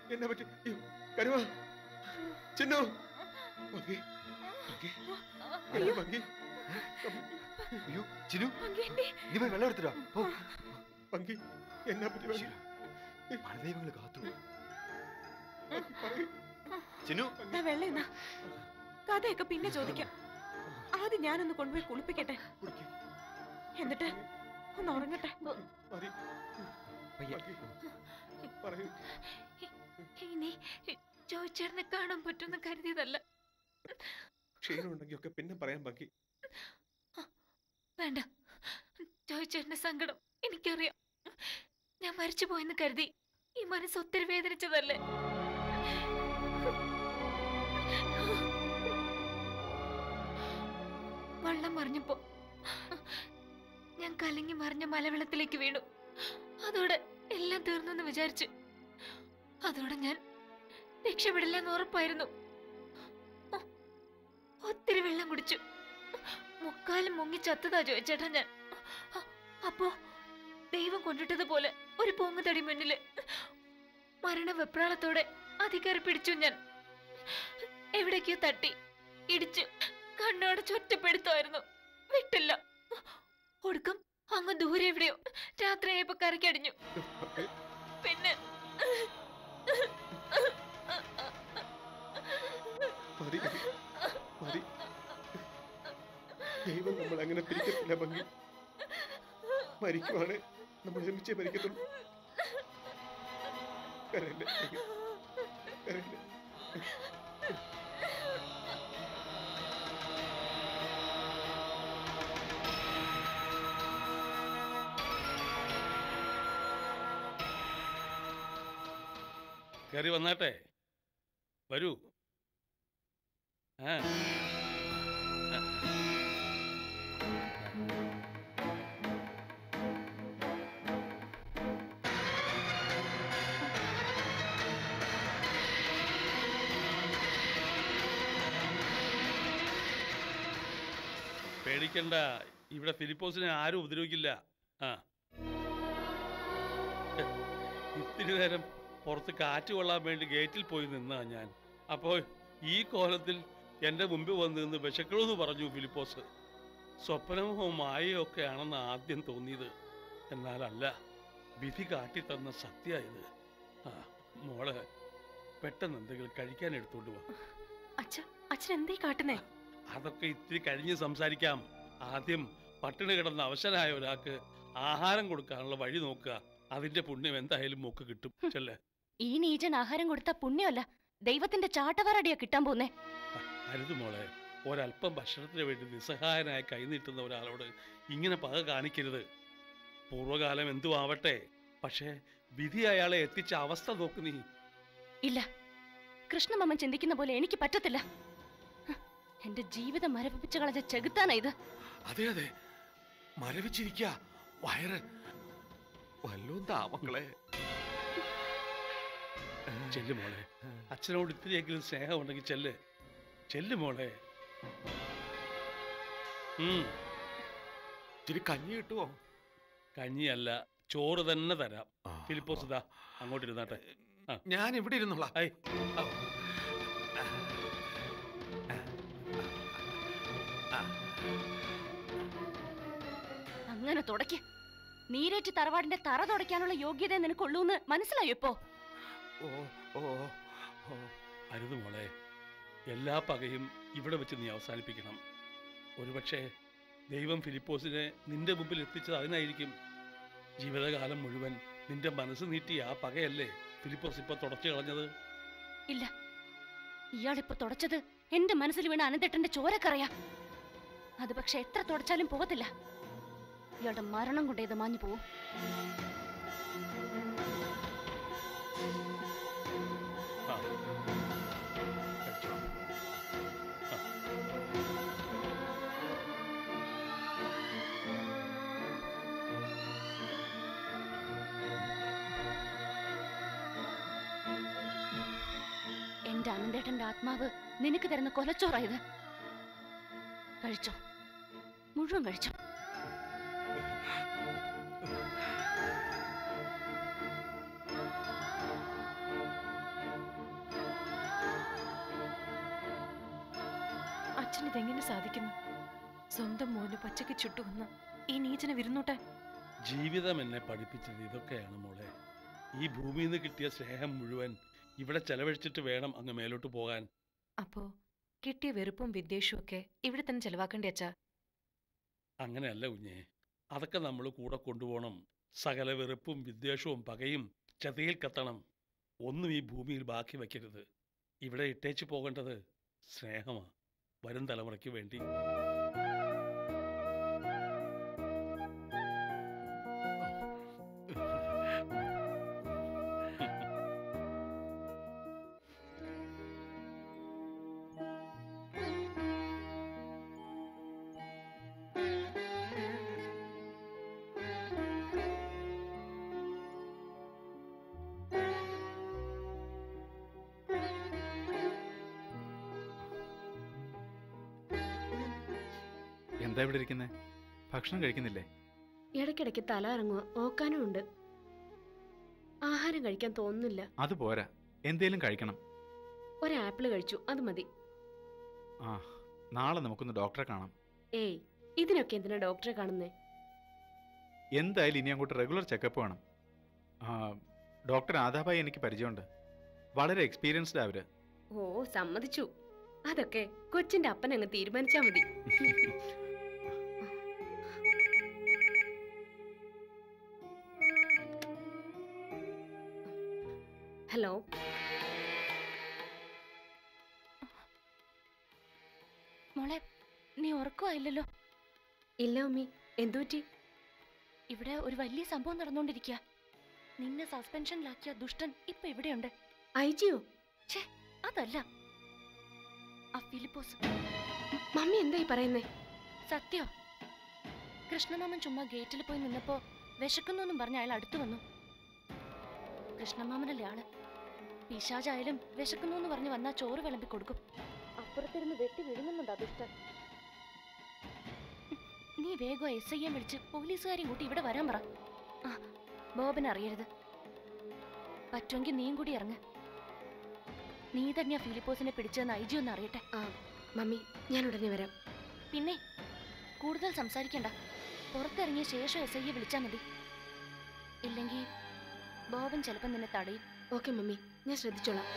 എന്നെ പറ്റി അയ്യോ, കരുവാ ചിന്നു പങ്കി പങ്കി അയ്യോ. പങ്കി അയ്യോ ചിനു പങ്കേണ്ടി നീ പോയി വെള്ളം എടുത്തിട്ടോ പോ പങ്കി എന്നെ പറ്റി പങ്കി മഴദൈവങ്ങൾ കാത്തു പറയൂ ചിനു ദാ വെള്ളം എന്നാ കഥയൊക്കെ പിന്നെ ചോദിക്കാം ആദ്യം ഞാനൊന്ന് കൊണ്ടുപോയി കുളിപ്പിക്കട്ടെ കുടിക്ക്. എന്നിട്ട് ഒന്ന് ഉറങ്ങട്ടെ മതി പയ്യെ. പങ്കി പറയൂ ഇനി ചോദിച്ചേട്ടനെ കാണാൻ പറ്റുമെന്ന് കരുതിയതല്ല ക്ഷീണമുണ്ടെങ്കിൽ ഒക്കെ പിന്നെ പറയാൻ പങ്കി വേണ്ട ചോദിച്ചേട്ടന്റെ സങ്കടം എനിക്കറിയാം ഞാൻ മരിച്ചു പോയെന്ന് കരുതി ഈ മനസ്സ് ഒത്തിരി വേദനിച്ചതല്ലേ വള്ളം മറിഞ്ഞപ്പോ ഞാൻ കലങ്ങി മറിഞ്ഞ മലവെള്ളത്തിലേക്ക് വീണു അതോടെ എല്ലാം തീർന്നെന്ന് വിചാരിച്ചു അതോടെ ഞാൻ രക്ഷപ്പെടില്ലെന്ന് ഉറപ്പായിരുന്നു ഒ- ഒത്തിരി വെള്ളം കുടിച്ചു മുക്കാലും മുങ്ങി ചത്തതാ ചോദിച്ചേട്ടാ ഞാൻ അ- അപ്പോ ദൈവം കൊണ്ടിട്ടതുപോലെ ഒരു പൊങ്ങുതടി മുന്നില് മരണ വെപ്രാളത്തോടെ അധികാരം പിടിച്ചു ഞാൻ എവിടേക്കോ തട്ടി ഇടിച്ചു കണ്ണോടെ ചൊറ്റപ്പെടുത്തായിരുന്നു വിട്ടില്ല ഒടുക്കം അങ്ങ് ദൂരെ എവിടെയോ രാത്രിയായപ്പോ കരക്കടിഞ്ഞു പിന്നെ മതി മതി മതി ദൈവം നമ്മൾ അങ്ങനെ പിരിക്കത്തില്ല പങ്കി മരിക്കുവാണ് നമ്മൾ ഒരുമിച്ചേ മരിക്കത്തുള്ളൂ കരയല്ലേ പങ്കി. കരയല്ലേ കയറി വന്നാട്ടെ വരൂ ആ ആ. പേടിക്കണ്ട ഇവിടെ ഫിലിപ്പോസിനെ ആരും ഉപദ്രവിക്കില്ല ആ ഇത്തിരി നേരം പുറത്ത് കാറ്റ് കൊള്ളാൻ വേണ്ടി ഗേറ്റിൽ പോയി നിന്നാ ഞാൻ അപ്പോൾ ഈ കോലത്തിൽ എൻ്റെ മുമ്പിൽ വന്ന് നിന്ന് വിശക്കണമെന്ന് പറഞ്ഞു ഫിലിപ്പോസ് സ്വപ്നമോ മായയോ ഒക്കെ ആണെന്ന് ആദ്യം തോന്നിയത് എന്നാലല്ല വിധി കാട്ടിത്തന്ന സത്യ ഇത് ആ മോളെ പെട്ടെന്ന് എന്തെങ്കിലും കഴിക്കാൻ എടുത്തോണ്ട് വാ അച്ഛ അച്ഛൻ എന്തേ കാട്ടുന്നേ അതൊക്കെ ഇത്തിരി കഴിഞ്ഞ് സംസാരിക്കാം ആദ്യം പട്ടിണി കിടന്ന അവശനായ ഒരാൾക്ക് ആഹാരം കൊടുക്കാനുള്ള വഴി നോക്കുക അതിന്റെ പുണ്യം എന്തായാലും മോക്ക് കിട്ടും ചെല്ലേ ഈ നീചൻ ആഹാരം കൊടുത്ത പുണ്യമല്ല ദൈവത്തിന്റെ ചാട്ടവാറടിയാ കിട്ടാൻ പോന്നേ അരുത് മോളെ ഒരല്പം ഭക്ഷണത്തിന് വേണ്ടി നിസ്സഹായനായി കൈനീട്ടുന്ന ഒരാളോട് ഇങ്ങനെ പക കാണിക്കരുത് പൂർവ്വകാലം എന്തു ആവട്ടെ പക്ഷേ വിധി അയാളെ എത്തിച്ച അവസ്ഥ നോക്ക് നീ ഇല്ല കൃഷ്ണമാമൻ ചിന്തിക്കുന്ന പോലെ എനിക്ക് പറ്റത്തില്ല ഹ്, എന്റെ ജീവിതം മരവിപ്പിച്ച് കളഞ്ഞ ചെകുത്താനാ ഇത് അതെ അതെ മരവിച്ചിരിക്ക വയറ് വല്ലോം താമക്കളെ ചെല്ലു മോളെ അച്ഛനോട് ഇത്തിരിയെങ്കിലും സ്നേഹം ഉണ്ടെങ്കിൽ ചെല്ല് ചെല്ലു മോളെ ഉം ഇച്ചിരി കഞ്ഞി കിട്ടുമോ കഞ്ഞിയല്ല ചോറ് തന്നെ തരാം ആ, ഫിലിപ്പോസ് ഇതാ അങ്ങോട്ട് ഇരുന്നാട്ടെ ഞാൻ ഇവിടെ ഇരുന്നോളാം ഐ അങ്ങനെ തുടയ്ക്ക് നീരേറ്റ് തറവാടിന്റെ തറ തുടയ്ക്കാനുള്ള യോഗ്യത നിനക്കുള്ളൂന്ന് മനസ്സിലായോ ഇപ്പോ ഓ ഓ ഓ അരുത് മോളെ എല്ലാ പകയും ഇവിടെ വെച്ച് നീ അവസാനിപ്പിക്കണം ഒരുപക്ഷെ ദൈവം ഫിലിപ്പോസിനെ നിന്റെ മുമ്പിൽ എത്തിച്ചത് അതിനായിരിക്കും ജീവിതകാലം മുഴുവൻ നിന്റെ മനസ്സ് നീട്ടിയ ആ പകയല്ലേ ഫിലിപ്പോസ് ഇപ്പൊ തുടച്ചു കളഞ്ഞത് ഇല്ല ഇയാളിപ്പോ തുടച്ചത് എന്റെ മനസ്സിൽ വീണ അനന്തേട്ടന്റെ ചോരക്കറയാ അത് പക്ഷെ എത്ര തുടച്ചാലും പോകത്തില്ല ഇയാളുടെ മരണം കൊണ്ട് ഇത് മാഞ്ഞു പോവും ആ കഴിച്ചോ. ആ. എന്റെ അനന്തേട്ടന്റെ ആത്മാവ് നിനക്ക് തരുന്ന കൊലച്ചോറായത് കഴിച്ചോ മുഴുവൻ കഴിച്ചോ അച്ഛൻ ഇതെങ്ങനെ സാധിക്കുന്നു സ്വന്തം മോന് പച്ചക്ക് ചുട്ടുവന്ന ഈ നീചനെ വിരുന്നൂട്ടാൻ ജീവിതം എന്നെ പഠിപ്പിച്ചത് ഇതൊക്കെയാണ് മോളെ ഈ ഭൂമിയിൽ നിന്ന് കിട്ടിയ സ്നേഹം മുഴുവൻ ഇവിടെ ചെലവഴിച്ചിട്ട് വേണം അങ്ങ് മേലോട്ട് പോകാൻ അപ്പോ കിട്ടിയ വെറുപ്പും വിദ്വേഷവും ഒക്കെ ഇവിടെ തന്നെ ചെലവാക്കണ്ടേ അച്ഛാ അങ്ങനെയല്ല കുഞ്ഞെ അതൊക്കെ നമ്മൾ കൂടെ കൊണ്ടുപോകണം സകല വെറുപ്പും വിദ്വേഷവും പകയും ചതിയിൽ കത്തണം ഒന്നും ഈ ഭൂമിയിൽ ബാക്കി വയ്ക്കരുത് ഇവിടെ ഇട്ടേച്ചു പോകേണ്ടത് സ്നേഹമാണ് വരും തലമുറയ്ക്ക് വേണ്ടി എന്താ ഇവിടെ ഇരിക്കുന്നേ ഭക്ഷണം കഴിക്കുന്നില്ലേ ഇടയ്ക്കിടയ്ക്ക് തല ഇറങ്ങുക ഓക്കാനും ഉണ്ട് ആഹാരം കഴിക്കാൻ തോന്നുന്നില്ല അത് പോരാ എന്തേലും കഴിക്കണം ഒരു ആപ്പിൾ കഴിച്ചു അത് മതി ആ നാളെ നമുക്കൊന്ന് ഡോക്ടറെ കാണാം ഏയ് ഇതിനൊക്കെ എന്തിനാ ഡോക്ടറെ കാണുന്നേ എന്തായാലും ഇനി അങ്ങോട്ട് റെഗുലർ ചെക്കപ്പ് വേണം ആ, ഡോക്ടർ ആദാബായി എനിക്ക് പരിചയമുണ്ട് വളരെ എക്സ്പീരിയൻസ്ഡ് അവര് ഓ സമ്മതിച്ചു അതൊക്കെ കൊച്ചിന്റെ അപ്പൻ അങ്ങ് തീരുമാനിച്ചാ മതി ഹലോ മോളെ നീ ഉറക്കമായില്ലല്ലോ ഇല്ല ഉമ്മി എന്തുപറ്റി ഇവിടെ ഒരു വലിയ സംഭവം നടന്നുകൊണ്ടിരിക്കുക നിന്നെ സസ്പെൻഷനിലാക്കിയ ദുഷ്ടൻ ഇപ്പൊ ഇവിടെയുണ്ട് അയച്ചിയോ അതല്ല ആ ഫിലിപ്പോസ് മമ്മി എന്തായി പറയുന്നേ സത്യോ കൃഷ്ണമാമൻ ചുമ്മാ ഗേറ്റിൽ പോയി നിന്നപ്പോ വിശക്കുന്നു എന്നും പറഞ്ഞ് അയാൾ അടുത്തു വന്നു കൃഷ്ണമാമനല്ലേ ആള് പിശാചായാലും വിശക്കുന്നു എന്ന് പറഞ്ഞ് വന്നാ ചോറ് വിളമ്പി കൊടുക്കും അപ്പുറത്തിരുന്ന് വെട്ടി വിഴുങ്ങുന്നുണ്ട് ദുഷ്ടൻ നീ വേഗം എസ് ഐയെ വിളിച്ച് പോലീസുകാരെയും കൂട്ടി ഇവിടെ വരാൻ പറ ആ ബോബൻ അറിയരുത് പറ്റുമെങ്കിൽ നീയും കൂടി ഇറങ്ങ് നീ തന്നെയാ ഫിലിപ്പോസിനെ പിടിച്ചതെന്ന് ഐ ജി ഒന്ന് അറിയട്ടെ മമ്മി ഞാൻ ഉടനെ വരാം പിന്നെ കൂടുതൽ സംസാരിക്കണ്ട പുറത്തിറങ്ങിയ ശേഷം എസ് ഐയെ വിളിച്ചാൽ മതി ഇല്ലെങ്കിൽ ബോബൻ ചിലപ്പം നിന്നെ തടയും ഓക്കെ മമ്മി ഞാൻ ശ്രദ്ധിച്ചോളാം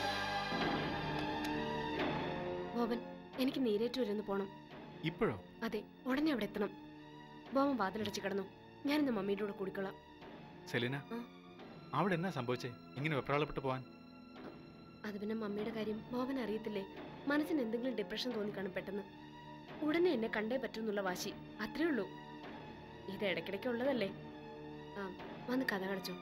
ബോബൻ എനിക്ക് നീരേറ്റൂർ ഒന്ന് പോണം ഇപ്പോഴോ അതെ ഉടനെ അവിടെ എത്തണം ബോബൻ വാതിലടച്ച് കിടന്നു ഞാനിന്ന് മമ്മിയുടെ കൂടെ കൂടിക്കൊള്ളാം സെലിന ആ? അവിടെ എന്നാ സംഭവിച്ചേ ഇങ്ങനെ വെപ്രാളപ്പെട്ട് പോവാൻ അത് പിന്നെ മമ്മിയുടെ കാര്യം ബോബൻ അറിയത്തില്ലേ മനസ്സിന് എന്തെങ്കിലും ഡിപ്രഷൻ തോന്നിക്കാണും പെട്ടെന്ന് ഉടനെ എന്നെ കണ്ടേ പറ്റൂന്നുള്ള വാശി അത്രേ ഉള്ളൂ ഇത് ഇടയ്ക്കിടയ്ക്ക് ഉള്ളതല്ലേ ആ വന്ന് കഥ കടച്ചോ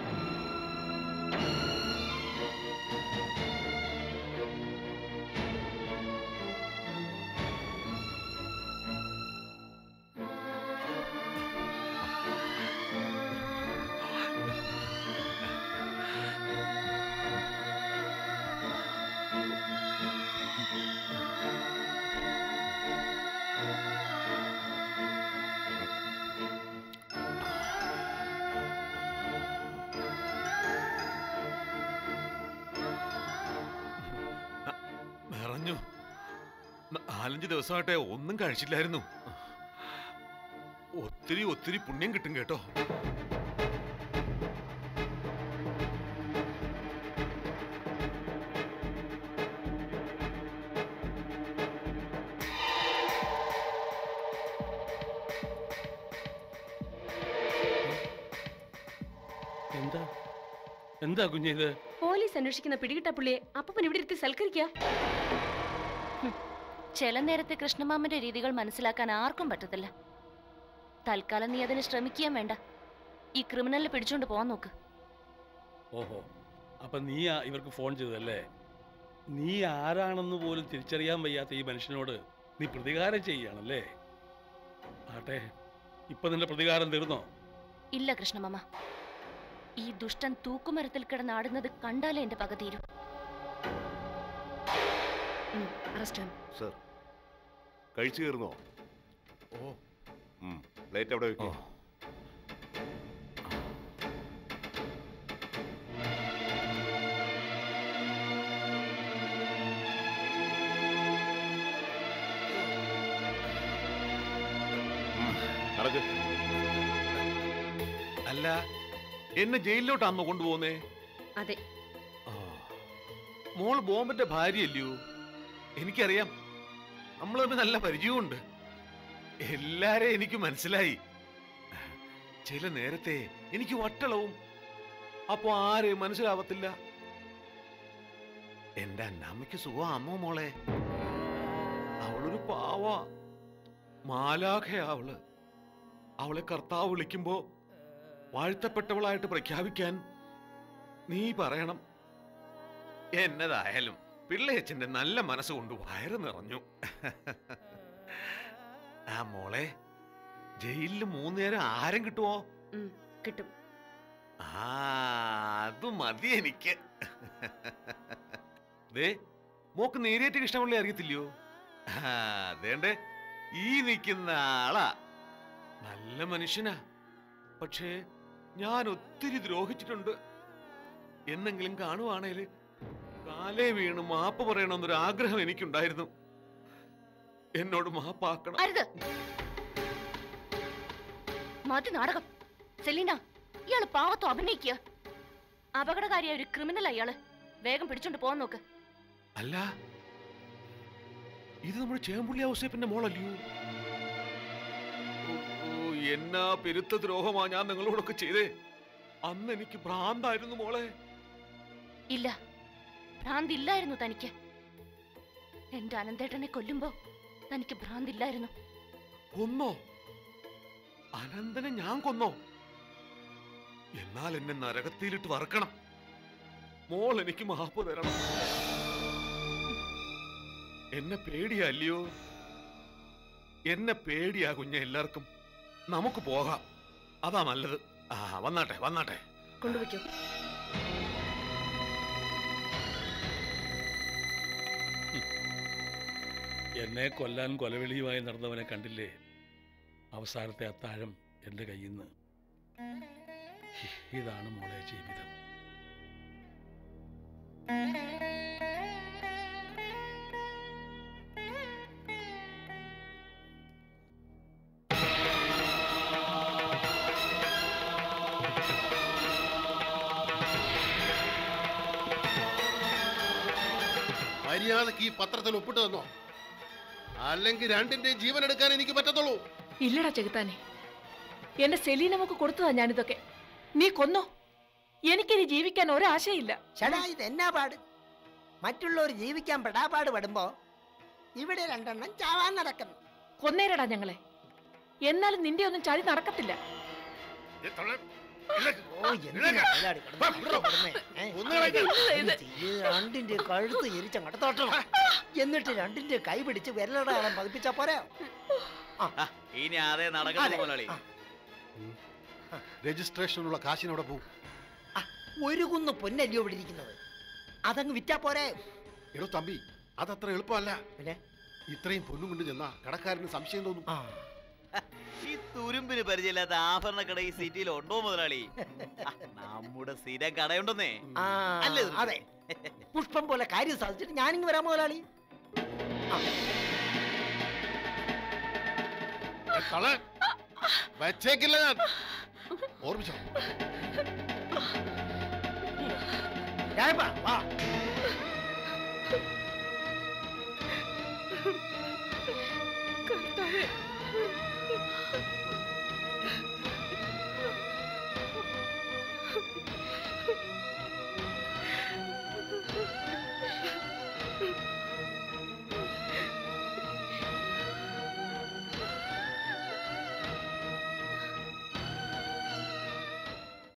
നിറഞ്ഞു നാലഞ്ച് ദിവസമായിട്ടെ ഒന്നും കഴിച്ചില്ലായിരുന്നു ഒത്തിരി ഒത്തിരി പുണ്യം കിട്ടും കേട്ടോ എന്താ എന്താ കുഞ്ഞെ ഇത് പോലീസ് അന്വേഷിക്കുന്ന പിടികിട്ട പുള്ളിയെ അപ്പൻ ഇവിടെ ഇരുത്തി സൽക്കരിക്കുക ചില നേരത്തെ കൃഷ്ണമാമന്റെ രീതികൾ മനസ്സിലാക്കാൻ ആർക്കും പറ്റത്തില്ല തൽക്കാലം നീ അതിന് ശ്രമിക്കുകയും വേണ്ട ഈ ക്രിമിനലിനെ പിടിച്ചോണ്ട് പോവാൻ നോക്ക് ഓഹോ അപ്പൊ നീയാ ഇവർക്ക് ഫോൺ ചെയ്തതല്ലേ നീ ആരാണെന്ന് പോലും തിരിച്ചറിയാൻ വയ്യാത്ത ഈ മനുഷ്യനോട് നീ പ്രതികാരം ചെയ്യുകയാണല്ലേ ആട്ടെ ഇപ്പൊ നിന്റെ പ്രതികാരം തീർന്നോ ഇല്ല കൃഷ്ണമാമ ഈ ദുഷ്ടൻ തൂക്കുമരത്തിൽ കിടന്നാടുന്നത് കണ്ടാലേ എന്റെ പക തീരൂ അറസ്റ്റ് സർ കഴിച്ചു കയറുന്നോ ഓ പ്ലേറ്റ് അവിടെ വെക്കോ നടക്ക് അല്ല എന്നെ ജയിലിലോട്ടാണോ കൊണ്ടുപോകുന്നേ അതെ ആ. മോൾ ബോംബന്റെ ഭാര്യയല്ലയോ എനിക്കറിയാം നമ്മൾ തമ്മിൽ നല്ല പരിചയമുണ്ട് എല്ലാരെയും എനിക്ക് മനസ്സിലായി ചില നേരത്തെ എനിക്ക് വട്ടളവും അപ്പൊ ആരെയും മനസ്സിലാവത്തില്ല എന്റെ അന്നമ്മയ്ക്ക് സുഖം അമ്മ മോളെ അവളൊരു പാവ മാലാഖയാ അവള് അവളെ കർത്താവ് വിളിക്കുമ്പോ വാഴ്ത്തപ്പെട്ടവളായിട്ട് പ്രഖ്യാപിക്കാൻ നീ പറയണം എന്നതായാലും പിള്ളയച്ചന്റെ നല്ല മനസ്സുകൊണ്ട് വയറ് നിറഞ്ഞു ആ മോളെ ജയിലിൽ മൂന്ന് നേരം ആഹാരം കിട്ടുമോ ഉം, കിട്ടും ആ അത് മതി എനിക്ക് ദേ മോക്ക് നേരിയേറ്റ് കൃഷ്ണപിള്ളി അറിയത്തില്ലയോ ആ, അതേണ്ടേ ഈ നിൽക്കുന്ന ആളാ നല്ല മനുഷ്യനാ പക്ഷേ ഞാൻ ഒത്തിരി ദ്രോഹിച്ചിട്ടുണ്ട് എന്നെങ്കിലും കാണുവാണേല് കാലേ വീണ് മാപ്പ് പറയണമെന്നൊരു ആഗ്രഹം എനിക്കുണ്ടായിരുന്നു എന്നോട് മാപ്പാക്കണം അരുത് മതി നാടകം സെലീന ഇയാള് പാവത്തോ അഭിനയിക്കുക അപകടകാരിയായ ഒരു ക്രിമിനൽ അയാള് വേഗം പിടിച്ചോണ്ട് പോകാൻ നോക്ക് അല്ല ഇത് നമ്മുടെ ചേമ്പുള്ളി ഔസേപ്പിന്റെ മോളല്ലയോ ഓ, ഓ, എന്നാ പെരുത്ത ദ്രോഹമാ ഞാൻ നിങ്ങളോടൊക്കെ ചെയ്തേ അന്ന് എനിക്ക് ഭ്രാന്തായിരുന്നു മോളെ ഇല്ല ഭ്രാന്തില്ലായിരുന്നു തനിക്ക് എന്റെ അനന്തേട്ടനെ കൊല്ലുമ്പോ തനിക്ക് ഭ്രാന്തില്ലായിരുന്നു കൊന്നോ അനന്തനെ ഞാൻ കൊന്നോ എന്നാൽ എന്നെ നരകത്തിയിലിട്ട് വറക്കണം മോൾ എനിക്ക് മാപ്പ് തരണം എന്നെ പേടിയല്ലയോ എന്നെ പേടിയാ കുഞ്ഞ എല്ലാവർക്കും നമുക്ക് പോകാം അതാ നല്ലത് ആ വന്നാട്ടെ വന്നാട്ടെ കൊണ്ടുപോയിക്കോ എന്നെ കൊല്ലാൻ കൊലവിളിയുമായി നടന്നവനെ കണ്ടില്ലേ അവസാനത്തെ അത്താഴം എൻ്റെ കയ്യിൽ നിന്ന് ഇതാണ് മോളെ ജീവിതം മര്യാദക്ക് ഈ പത്രത്തിൽ ഒപ്പിട്ട് തന്നോ അല്ലെങ്കിൽ രണ്ടിന്റെ ജീവൻ എടുക്കാൻ എനിക്ക് പറ്റത്തുള്ളൂ ഇല്ലടാ ചെകുത്താനെ എന്റെ സെലീനമ്മക്ക് കൊടുത്തതാ ഞാനിതൊക്കെ നീ കൊന്നോ എനിക്കിനി ജീവിക്കാൻ ഒരാശയില്ല ചേടാ ഇത് എന്നാ പാട് മറ്റുള്ളവർ ജീവിക്കാൻ പെടാപാട് പെടുമ്പോ ഇവിടെ രണ്ടെണ്ണം ചാവാൻ നടക്കുന്നു കൊന്നേരടാ ഞങ്ങളെ എന്നാലും നിന്റെ ഒന്നും ചതി നടക്കത്തില്ല ഓ എന്തിനാ മുതലാളി കിടന്ന് കഷ്ടപ്പെടുന്നേ? ഏ? ഇത് ചെയ്യ്, രണ്ടിന്റെ കഴുത്ത് എരിച്ചങ്ങോട്ട് തോട്ടണം എന്നിട്ട് രണ്ടിന്റെ കൈ പിടിച്ച് വിരലടയാളം പതിപ്പിച്ചാ പോരെ ഇനി അതേ നടക്കത്തില്ല അതെ. മുതലാളി രജിസ്ട്രേഷനുള്ള കാശിനവിടെ പോകും ഒരു കുന്ന് പൊന്നല്ലയോ ഇവിടെ ഇരിക്കുന്നത് അതങ്ങ് വിറ്റാ പോരെ എടോ തമ്പി അതത്ര എളുപ്പമല്ല പിന്നെ ഇത്രയും പൊന്നും കൊണ്ട് ചെന്നാ കടക്കാരന് സംശയം തോന്നും ഈ തുരുമ്പിന് പരിചയമില്ലാത്ത ആഭരണ കട ഈ സിറ്റിയിൽ ഉണ്ടോ മുതലാളി ആ, നമ്മുടെ സ്ഥിരം കടയുണ്ടെന്നേ ആ അല്ലേ ഇത്? അതെ പുഷ്പം പോലെ കാര്യം സാധിച്ചിട്ട് ഞാനിങ്ങ് വരാം മുതലാളി കള വച്ചേക്കില്ല ഞാൻ ഓർമ്മിച്ചോ രായപ്പാ, വാ